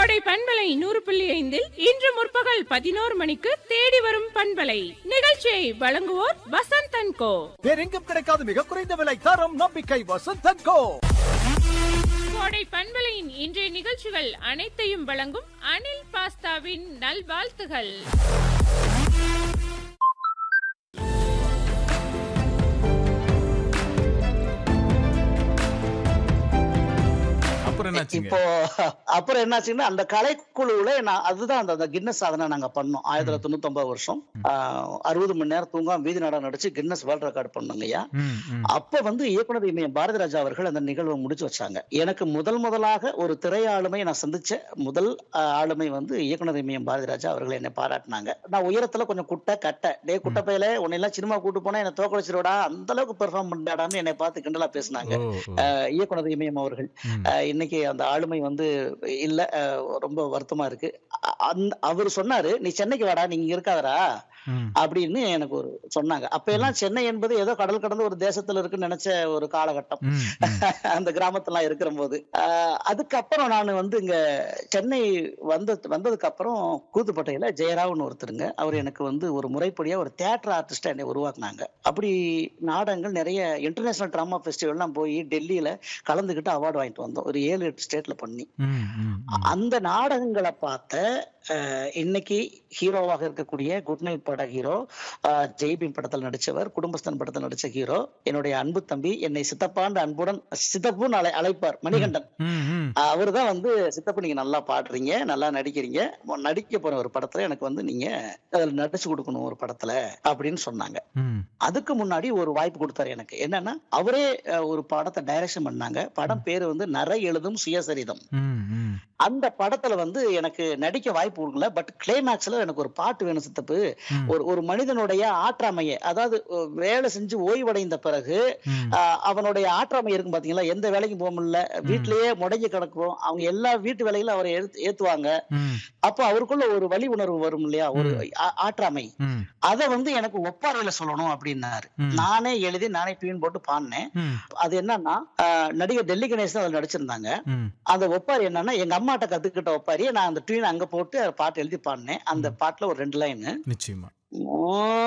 கோடை பண்பலை நூறு புள்ளி ஐந்தில் இன்று முற்பகல் பதினோரு மணிக்கு தேடி வரும் பண்பலை நிகழ்ச்சியை வழங்குவோர் வசந்த் அண்ட் கோ வேறெங்கும் கிடைக்காத மிக குறைந்த விலை தரம் நம்பிக்கை வசந்தன் கோ கோடை பண்பலையின் இன்றைய நிகழ்ச்சிகள் அனைத்தையும் வழங்கும் அனில் பாஸ்தாவின் நல்வாழ்த்துகள் அப்புறம் என்னாச்சுங்க இப்போ அப்புறம் என்னாச்சுன்னா அந்த கலைக்குழுவுல நான் அதுதான் அந்த அந்த கின்னஸ் சாதனை நாங்க பண்ணோம் ஆயிரத்தி தொள்ளாயிரத்தி தொண்ணூத்தி ஒன்பது வருஷம் ஆஹ், அறுபது மணி நேரம் தூங்காம வீதி நாடகம் நடிச்சு கின்னஸ் வேர்ல்ட் ரெக்கார்ட் பண்ணோங்க ஐயா ம், ம். அப்ப வந்து இயக்குனர் இமயம் பாரதி ராஜா அவர்கள் அந்த நிகழ்வை முடிச்சு வச்சாங்க எனக்கு முதல் முதலாக ஒரு திரை ஆளுமை நான் சந்திச்ச முதல் ஆஹ், ஆளுமை வந்து இயக்குனர் இமயம் பாரதி ராஜா அவர்கள் என்னை பாராட்டினாங்க நான் உயரத்துல கொஞ்சம் குட்டை கட்டை டே குட்டை பையில உன்னை எல்லாம் சினிமா கூட்டு போனா என்ன தோக்கடிச்சிருவடா அந்த அளவுக்கு பெர்ஃபார்ம் பண்ணாடான்னு என்னை பார்த்து கிண்டலா பேசினாங்க ஓ, ஓ. ஆஹ், இயக்குனர் இமயம் அவர்கள் ம். ஆஹ், இன்னைக்கு அந்த ஆளுமை வந்து இல்ல ஆஹ், ரொம்ப வருத்தமா இருக்கு அ- அந்த அவர் சொன்னாரு நீ சென்னைக்கு வாடா நீங்க இருக்காதடா ம். அப்படின்னு எனக்கு ஒரு சொன்னாங்க அப்ப எல்லாம் சென்னை என்பது ஏதோ கடல் கடந்து ஒரு தேசத்துல இருக்குன்னு நினைச்ச ஒரு காலகட்டம் ம், ம். அந்த கிராமத்துலாம் இருக்கிற போது ஆஹ் அதுக்கப்புறம் நான் வந்து இங்க சென்னை வந்த வந்ததுக்கு அப்புறம் கூத்துப்பட்டையில ஜெயராவ்னு ஒருத்தருங்க அவர் எனக்கு வந்து ஒரு முறைப்படியா ஒரு தியேட்டர் ஆர்டிஸ்டா என்னை உருவாக்குனாங்க அப்படி நாடகங்கள் நிறைய இன்டர்நேஷனல் ட்ராமா ஃபெஸ்டிவல்லாம் போய் டெல்லியில கலந்துக்கிட்டு அவார்டு வாங்கிட்டு வந்தோம் ஒரு ஏழு எட்டு ஸ்டேட்ல பண்ணி ம், ம், ம். அந்த நாடகங்களை பார்த்த அஹ், இன்னைக்கு ஹீரோவாக இருக்கக்கூடிய குட் நைட் பட ஹீரோ அஹ், ஜெய்பீம் படத்தில் நடிச்சவர் குடும்பஸ்தன் படத்தில் நடிச்ச ஹீரோ என்னுடைய அன்பு தம்பி என்னை சித்தப்பான்ற அன்புடன் சித்தப்புன்னு அழை அழைப்பார் மணிகண்டன் ம், ம். அவர் தான் வந்து சித்தப்பு நீங்க நல்லா பாடுறீங்க நல்லா நடிக்கிறீங்க மொ- நடிக்க போற ஒரு படத்துல எனக்கு வந்து நீங்க அதுல நடிச்சு கொடுக்கணும் ஒரு படத்துல அப்படின்னு சொன்னாங்க ம். அதுக்கு முன்னாடி ஒரு வாய்ப்பு கொடுத்தாரு எனக்கு என்னன்னா அவரே அஹ், ஒரு படத்தை டைரக்ஷன் பண்ணாங்க படம் பேரு வந்து நரை எழுதும் சுயசரிதம் ம், ம். அந்த படத்துல வந்து எனக்கு நடிக்க வாய்ப்பு கொடுக்கல பட் கிளைமேக்ஸ்ல எனக்கு ஒரு பாட்டு வேணும் சித்தப்பு ம். ஒரு ஒரு மனிதனுடைய ஆற்றாமையை அதாவது அஹ், வேலை செஞ்சு ஓய்வடைந்த பிறகு ம். ஆஹ், அவனுடைய ஆற்றாமை இருக்கும் பாத்தீங்களா எந்த வேலைக்கும் போக முடியல வீட்டிலேயே முடங்கி கிடக்கும் அவங்க எல்லா வீட்டு வேலைகளும் அவரை ஏத்து- ஏத்துவாங்க ம். அப்போ அவருக்குள்ள ஒரு வலி உணர்வு வரும் இல்லையா ஒரு ஆ- ஆற்றாமை ம். அதை வந்து எனக்கு ஒப்பார்வையில சொல்லணும் அப்படின்னாரு ம். நானே எழுதி நானே டியூன் போட்டு பாடினேன் ம். அது என்னன்னா ஆஹ், நடிகர் டெல்லி கணேஷ் தான் அதில் நடிச்சிருந்தாங்க ம். அந்த ஒப்பாரி என்னன்னா எங்க அம்மாட்ட கத்துக்கிட்ட ஒப்பாரியை நான் அந்த டியூன் அங்க போட்டு பாட்டு எழுதி பாடினேன் அந்த பாட்டுல ஒரு ரெண்டு லைன் நிச்சயமா